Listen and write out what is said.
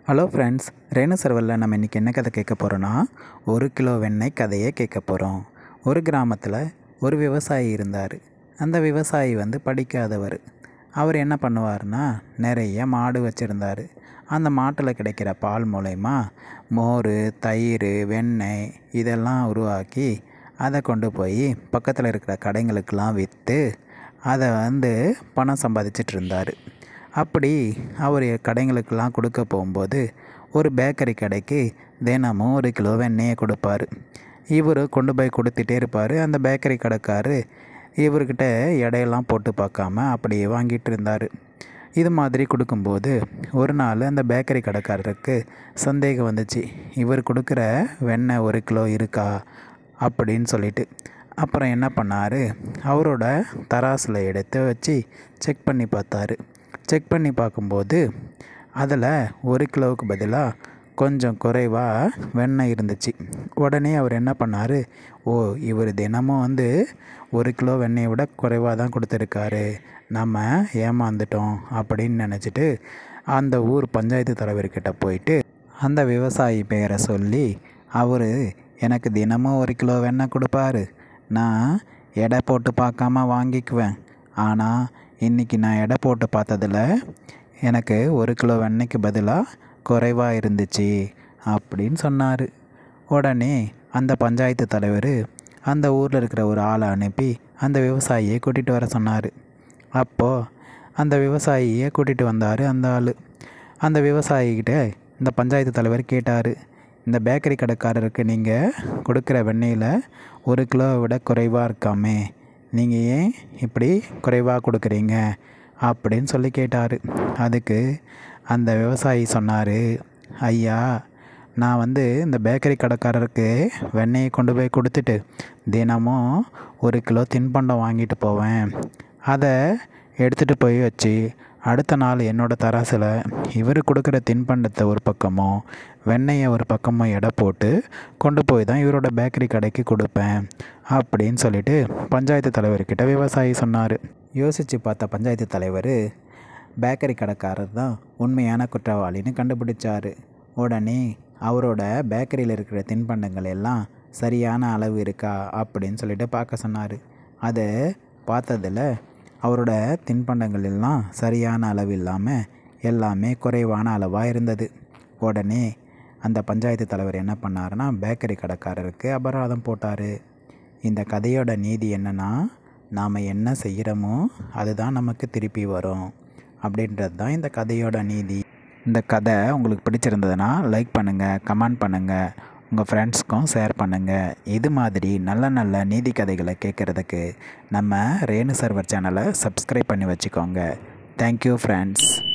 hello friends Renu சர்வரில் நம்ம இன்றைக்கி என்ன கதை கேட்க போகிறோன்னா ஒரு கிலோ வெண்ணெய் கதையை கேட்க போகிறோம் ஒரு கிராமத்தில் ஒரு விவசாயி இருந்தார் அந்த விவசாயி வந்து படிக்காதவர் அவர் என்ன பண்ணுவார்னா நிறைய மாடு வச்சுருந்தார் அந்த மாட்டில் கிடைக்கிற பால் மூலயமா மோர் தயிர் வெண்ணெய் இதெல்லாம் உருவாக்கி அதை கொண்டு போய் பக்கத்தில் இருக்கிற கடைங்களுக்கெல்லாம் விற்று அதை வந்து பணம் சம்பாதிச்சிட்டு இருந்தார் அப்படி அவர் கடைங்களுக்கெல்லாம் கொடுக்க போகும்போது ஒரு பேக்கரி கடைக்கு தினமும் ஒரு கிலோ வெண்ணெயை கொடுப்பாரு இவர் கொண்டு போய் கொடுத்துட்டே இருப்பார் அந்த பேக்கரி கடைக்காரு இவர்கிட்ட எடையெல்லாம் போட்டு பார்க்காம அப்படியே வாங்கிட்டு இருந்தார் இது மாதிரி கொடுக்கும்போது ஒரு நாள் அந்த பேக்கரி கடைக்காரருக்கு சந்தேகம் வந்துச்சு இவர் கொடுக்குற வெண்ணெய் ஒரு கிலோ இருக்கா அப்படின்னு சொல்லிட்டு அப்புறம் என்ன பண்ணார் அவரோட தராசில் எடுத்து வச்சு செக் பண்ணி பார்த்தாரு செக் பண்ணி பார்க்கும்போது அதில் ஒரு கிலோவுக்கு பதிலாக கொஞ்சம் குறைவாக வெண்ணெய் இருந்துச்சு உடனே அவர் என்ன பண்ணார் ஓ இவர் தினமும் வந்து ஒரு கிலோ வெண்ணெயை விட குறைவாக தான் கொடுத்துருக்காரு நம்ம ஏமாந்துட்டோம் அப்படின்னு நினச்சிட்டு அந்த ஊர் பஞ்சாயத்து தலைவர்கிட்ட போயிட்டு அந்த விவசாயி பெயரை சொல்லி அவர் எனக்கு தினமும் ஒரு கிலோ வெண்ணெய் கொடுப்பாரு நான் எடை போட்டு பார்க்காம வாங்கிக்குவேன் ஆனால் இன்றைக்கி நான் எடை போட்டு பார்த்ததில் எனக்கு ஒரு கிலோ வெண்ணெய்க்கு பதிலாக குறைவாக இருந்துச்சு அப்படின்னு சொன்னார் உடனே அந்த பஞ்சாயத்து தலைவர் அந்த ஊரில் இருக்கிற ஒரு ஆளை அனுப்பி அந்த விவசாயியை கூட்டிகிட்டு வர சொன்னார் அப்போது அந்த விவசாயியை கூட்டிகிட்டு வந்தார் அந்த ஆள் அந்த விவசாயிக்கிட்ட இந்த பஞ்சாயத்து தலைவர் கேட்டார் இந்த பேக்கரி கடைக்காரருக்கு நீங்கள் கொடுக்குற வெண்ணெயில் ஒரு கிலோவை விட குறைவாக இருக்காமே நீங்கள் ஏன் இப்படி குறைவாக கொடுக்குறீங்க அப்படின்னு சொல்லி கேட்டார் அதுக்கு அந்த விவசாயி சொன்னார் ஐயா நான் வந்து இந்த பேக்கரி கடைக்காரருக்கு வெண்ணெயை கொண்டு போய் கொடுத்துட்டு தினமும் ஒரு கிலோ தின்பண்டம் வாங்கிட்டு போவேன் அதை எடுத்துகிட்டு போய் வச்சு அடுத்த நாள் என்னோடய தராசில் இவர் கொடுக்குற தின்பண்டத்தை ஒரு பக்கமும் வெண்ணெயை ஒரு பக்கமும் எடை போட்டு கொண்டு போய் தான் இவரோட பேக்கரி கடைக்கு கொடுப்பேன் அப்படின்னு சொல்லிட்டு பஞ்சாயத்து தலைவர்கிட்ட விவசாயி சொன்னார் யோசித்து பார்த்த பஞ்சாயத்து தலைவர் பேக்கரி கடைக்காரர் தான் உண்மையான குற்றவாளின்னு கண்டுபிடிச்சார் உடனே அவரோட பேக்கரியில் இருக்கிற தின்பண்டங்கள் எல்லாம் சரியான அளவு இருக்கா அப்படின்னு சொல்லிட்டு பார்க்க சொன்னார் அதை பார்த்ததில் அவரோட தின்பண்டங்கள் எல்லாம் சரியான அளவு இல்லாமல் எல்லாமே குறைவான அளவாக இருந்தது உடனே அந்த பஞ்சாயத்து தலைவர் என்ன பண்ணாருன்னா பேக்கரி கடைக்காரருக்கு அபராதம் போட்டார் இந்த கதையோட நீதி என்னென்னா நாம் என்ன செய்கிறோமோ அதுதான் நமக்கு திருப்பி வரும் அப்படின்றது தான் இந்த கதையோட நீதி இந்த கதை உங்களுக்கு பிடிச்சிருந்ததுன்னா லைக் பண்ணுங்கள் கமெண்ட் பண்ணுங்கள் உங்கள் ஃப்ரெண்ட்ஸ்க்கும் ஷேர் பண்ணுங்கள் இது மாதிரி நல்ல நல்ல நீதி கதைகளை கேட்குறதுக்கு நம்ம ரேணு சர்வர் சேனலை சப்ஸ்கிரைப் பண்ணி வச்சுக்கோங்க தேங்க்யூ ஃப்ரெண்ட்ஸ்